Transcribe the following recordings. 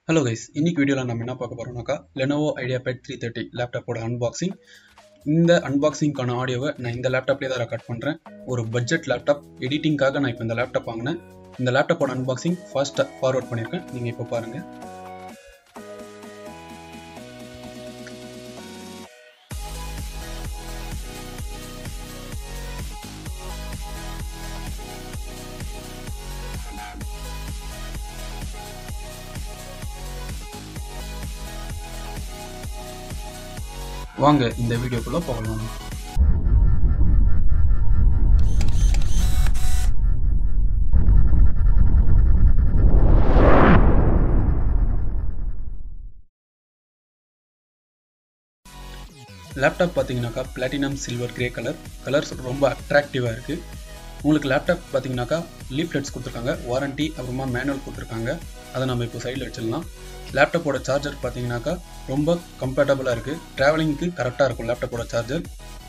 hello guys இன்னைக்கு வீடியோவில் நம்ம என்ன பார்க்க போகிறோம்னாக்கா Lenovo IdeaPad three thirty லேப்டாப்போட அன்பாக்சிங் இந்த அன்பாக்சிங்க்கான ஆடியோவை நான் இந்த லேப்டாப்லேயே தான் ரெக்கார்ட் பண்ணுறேன் ஒரு பட்ஜெட் லேப்டாப் எடிட்டிங்காக நான் இப்போ இந்த லேப்டாப் வாங்கினேன் இந்த லேப்டாப்போட அன்பாக்சிங் ஃபாஸ்ட்டாக ஃபார்வர்ட் பண்ணியிருக்கேன் நீங்கள் இப்போ பாருங்கள் வாங்க இந்த வீடியோக்குள்ளே போகலாம் லேப்டாப் பார்த்தீங்கன்னாக்கா platinum silver grey colour colours ரொம்ப அட்ராக்டிவாக இருக்குது உங்களுக்கு லேப்டாப் பார்த்தீங்கன்னாக்கா லீஃப்லெட்ஸ் கொடுத்துருக்காங்க வாரண்டி அப்புறமா மேனுவல் கொடுத்துருக்காங்க அதை நம்ம இப்போ சைடில் வச்சிடலாம் லேப்டாப்போட சார்ஜர் பார்த்தீங்கன்னாக்கா ரொம்ப கம்ஃபர்டபுளாக இருக்குது ட்ராவலிங்க்கு கரெக்டாக இருக்கும் லேப்டாப்போட சார்ஜர்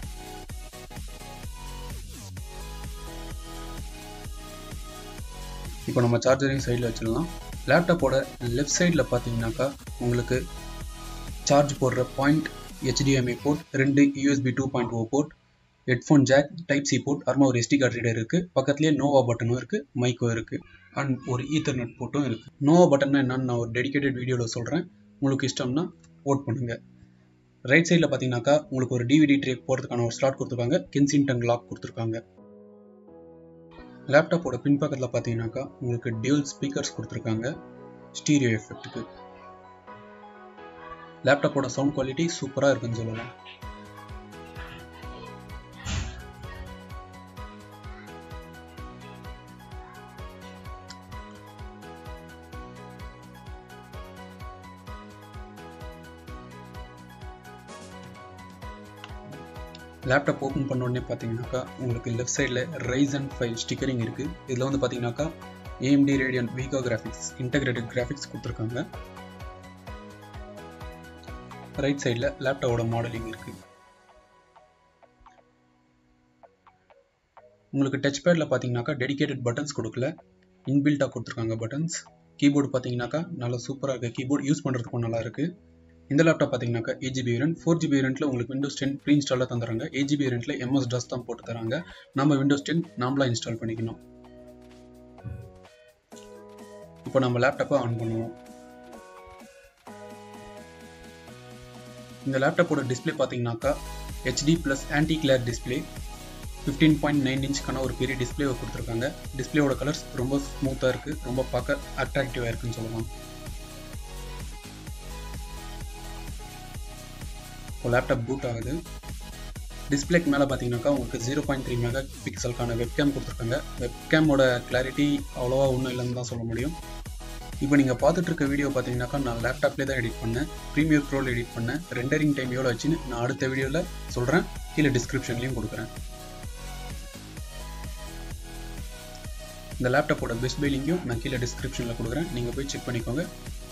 இப்போ நம்ம சார்ஜரையும் சைடில் வச்சிடலாம் லேப்டாப்போட லெஃப்ட் சைடில் பார்த்தீங்கன்னாக்கா உங்களுக்கு சார்ஜ் போடுற பாயிண்ட் ஹெச்டிஎம்ஐ போர்ட் ரெண்டு USB two point O port headphone jack type C port அப்புறமா ஒரு எஸ்டி கார்டு ரீடர் இருக்குது பக்கத்துலேயே நோவா பட்டனும் இருக்குது மைக்கும் இருக்குது அண்ட் ஒரு ஈத்தர்நெட் போர்ட்டும் இருக்குது நோவா பட்டன்னா என்னன்னு நான் ஒரு டெடிக்கேட்டட் வீடியோவில் சொல்கிறேன் உங்களுக்கு இஷ்டம்னா ஓட் பண்ணுங்கள் ரைட் சைடில் பார்த்தீங்கன்னாக்கா உங்களுக்கு ஒரு டிவிடி ட்ரே போகிறதுக்கான ஒரு ஸ்லாட் கொடுத்துருக்காங்க கென்சிங்டன் லாக் கொடுத்துருக்காங்க லேப்டாப்போட பின்பக்கத்தில் பார்த்தீங்கன்னாக்கா உங்களுக்கு டியூல் ஸ்பீக்கர்ஸ் கொடுத்துருக்காங்க ஸ்டீரியோ எஃபெக்ட்டுக்கு லேப்டாப்போட சவுண்ட் குவாலிட்டி சூப்பராக இருக்குன்னு சொல்லலாம் லேப்டாப் ஓப்பன் பண்ண உடனே பார்த்தீங்கன்னாக்கா உங்களுக்கு லெஃப்ட் சைடில் ரைசன் ஃபைவ் ஸ்டிக்கரிங் இருக்குது இதில் வந்து பார்த்தீங்கன்னாக்கா AMD Radeon Vega graphics integrated graphics கொடுத்துருக்காங்க ரைட் சைடில் லேப்டாப்போட மாடலிங் இருக்குது உங்களுக்கு டச் பேடில் பார்த்தீங்கன்னாக்கா டெடிக்கேட்டட் பட்டன்ஸ் கொடுக்கல இன்பில்ட்டாக கொடுத்துருக்காங்க பட்டன்ஸ் கீபோர்டு பார்த்தீங்கன்னாக்கா நல்லா சூப்பராக இருக்குது கீபோர்டு யூஸ் பண்ணுறதுக்கும் நல்லா இருக்குது இந்த லேப்டாப் பார்த்தீங்கன்னாக்கா eight GB variant four GB வேரியண்ட்டில் உங்களுக்கு விண்டோஸ் டென் ப்ரீ இன்ஸ்டாலில் தந்துறாங்க எயிட் ஜிபி வேரியண்ட்டில் எம்எஸ் டஸ் தான் போட்டு தராங்க நம்ம விண்டோஸ் டென் நாமளாக இன்ஸ்டால் பண்ணிக்கணும் இப்போ நம்ம லேப்டாப்பை ஆன் பண்ணுவோம் இந்த லேப்டாப்போட டிஸ்பிளே பார்த்தீங்கன்னாக்கா HD plus anti clear display fifteen point nine இன்ச்க்கான ஒரு பெரிய டிஸ்பிளே கொடுத்துருக்காங்க டிஸ்பிளேவோட கலர்ஸ் ரொம்ப ஸ்மூத்தாக இருக்குது ரொம்ப பார்க்க அட்ராக்டிவாக இருக்குன்னு சொல்லலாம் இப்போ லேப்டாப் பூட் ஆகுது டிஸ்பிளேக்கு மேலே பார்த்தீங்கன்னாக்கா உங்களுக்கு ஜீரோ பாயிண்ட் த்ரீ மெகா பிக்சலுக்கான வெப்கேம் கொடுத்துருக்காங்க வெப்கேமோட கிளாரிட்டி அவ்வளோவா ஒன்றும் இல்லைன்னு தான் சொல்ல முடியும் இப்போ நீங்கள் பார்த்துட்டு இருக்க வீடியோ பார்த்தீங்கன்னாக்கா நான் லேப்டாப்லேயே தான் எடிட் பண்ணேன் ப்ரீமியர் ப்ரோவில் எடிட் பண்ணேன் ரெண்டரிங் டைம் எவ்வளோ வச்சுன்னு நான் அடுத்த வீடியோவில் சொல்கிறேன் கீழே டிஸ்கிரிப்ஷன்லேயும் கொடுக்குறேன் இந்த லேப்டாப்போட பெஸ்ட் பை லிங்கையும் நான் கீழே டிஸ்கிரிப்ஷனில் கொடுக்குறேன் நீங்கள் போய் செக் பண்ணிக்கோங்க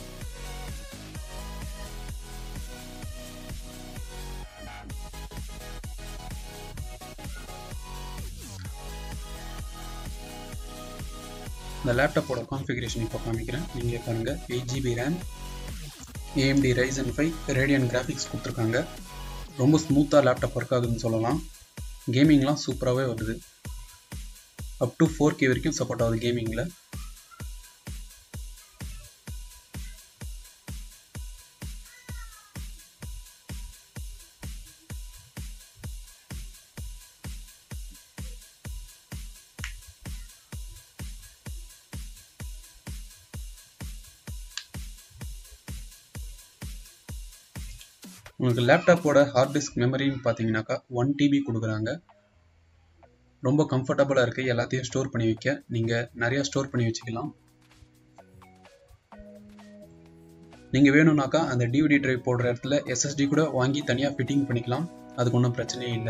இந்த லேப்டாப்போட கான்ஃபிகரேஷன் இப்போ காமிக்கிறேன் நீங்கள் பாருங்கள் eight GB RAM AMD Ryzen five Radeon graphics கொடுத்துருக்காங்க ரொம்ப ஸ்மூத்தாக லேப்டாப் ஒர்க் ஆகுதுன்னு சொல்லலாம் கேமிங்லாம் சூப்பராகவே வருது அப் டு ஃபோர் கே வரைக்கும் சப்போர்ட் ஆகுது கேமிங்கில் உங்களுக்கு லேப்டாப்போட ஹார்ட் டிஸ்க் மெமரின்னு பார்த்தீங்கன்னாக்கா ஒன் டிபி கொடுக்குறாங்க ரொம்ப கம்ஃபர்டபுளாக இருக்குது எல்லாத்தையும் ஸ்டோர் பண்ணி வைக்க நீங்கள் நிறையா ஸ்டோர் பண்ணி வச்சுக்கலாம் நீங்கள் வேணும்னாக்கா அந்த டிவிடி ட்ரைவ் போடுற இடத்துல எஸ்எஸ்டி கூட வாங்கி தனியாக ஃபிட்டிங் பண்ணிக்கலாம் அதுக்கு ஒன்றும் பிரச்சனையே இல்லை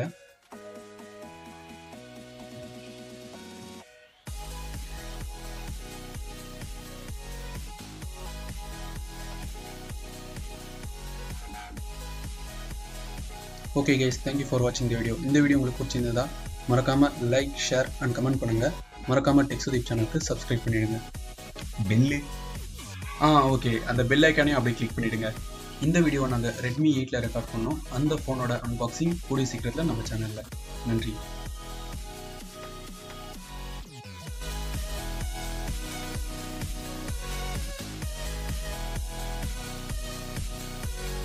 ஓகே கைஸ் தேங்க்யூ ஃபார் வாட்சிங் த வீடியோ இந்த வீடியோ உங்களுக்கு பிடிச்சிருந்ததா மறக்காமல் லைக் ஷேர் அண்ட் கமெண்ட் பண்ணுங்கள் மறக்காமல் டெக் சுதீப் சேனலுக்கு சப்ஸ்கிரைப் பண்ணிடுங்க பெல்லு ஆ ஓகே அந்த பெல் ஐக்கானையும் அப்படியே கிளிக் பண்ணிவிடுங்க இந்த வீடியோவை நாங்கள் ரெட்மி எயிட்டில் ரெக்கார்ட் பண்ணோம் அந்த ஃபோனோட அன்பாக்சிங் கூடிய சீக்கிரத்தில் நம்ம சேனலில் நன்றி